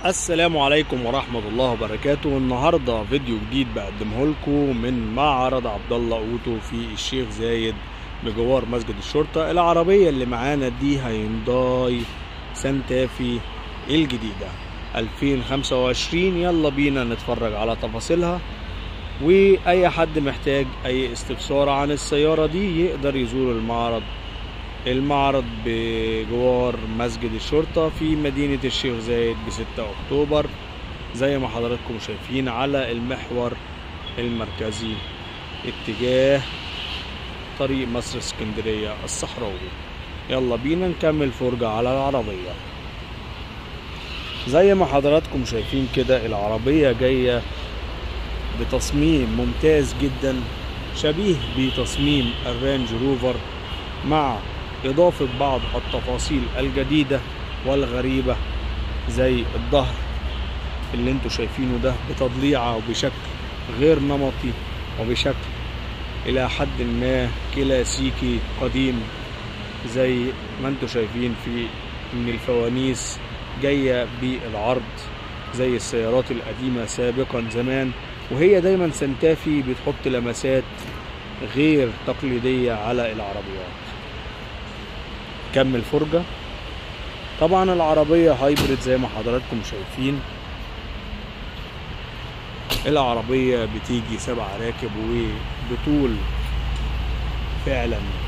السلام عليكم ورحمة الله وبركاته النهاردة فيديو جديد بقدمه لكم من معرض عبد الله اوتو في الشيخ زايد بجوار مسجد الشرطة العربية اللي معانا دي هيونداي سانتافي الجديدة 2025 يلا بينا نتفرج على تفاصيلها واي حد محتاج اي استفسار عن السيارة دي يقدر يزور المعرض المعرض بجوار مسجد الشرطة في مدينة الشيخ زايد بستة أكتوبر زي ما حضراتكم شايفين على المحور المركزي اتجاه طريق مصر اسكندرية الصحراوي يلا بينا نكمل فرجة على العربية زي ما حضراتكم شايفين كده العربية جاية بتصميم ممتاز جدا شبيه بتصميم الرانج روفر مع إضافة بعض التفاصيل الجديدة والغريبة زي الظهر اللي انتوا شايفينه ده بتضليعة وبشكل غير نمطي وبشكل إلى حد ما كلاسيكي قديم زي ما انتوا شايفين في إن الفوانيس جاية بالعرض زي السيارات القديمة سابقا زمان وهي دايما سنتافي بتحط لمسات غير تقليدية على العربيات كمل فرجة طبعا العربية هايبرد زي ما حضراتكم شايفين العربية بتيجي سبع راكب وبطول فعلا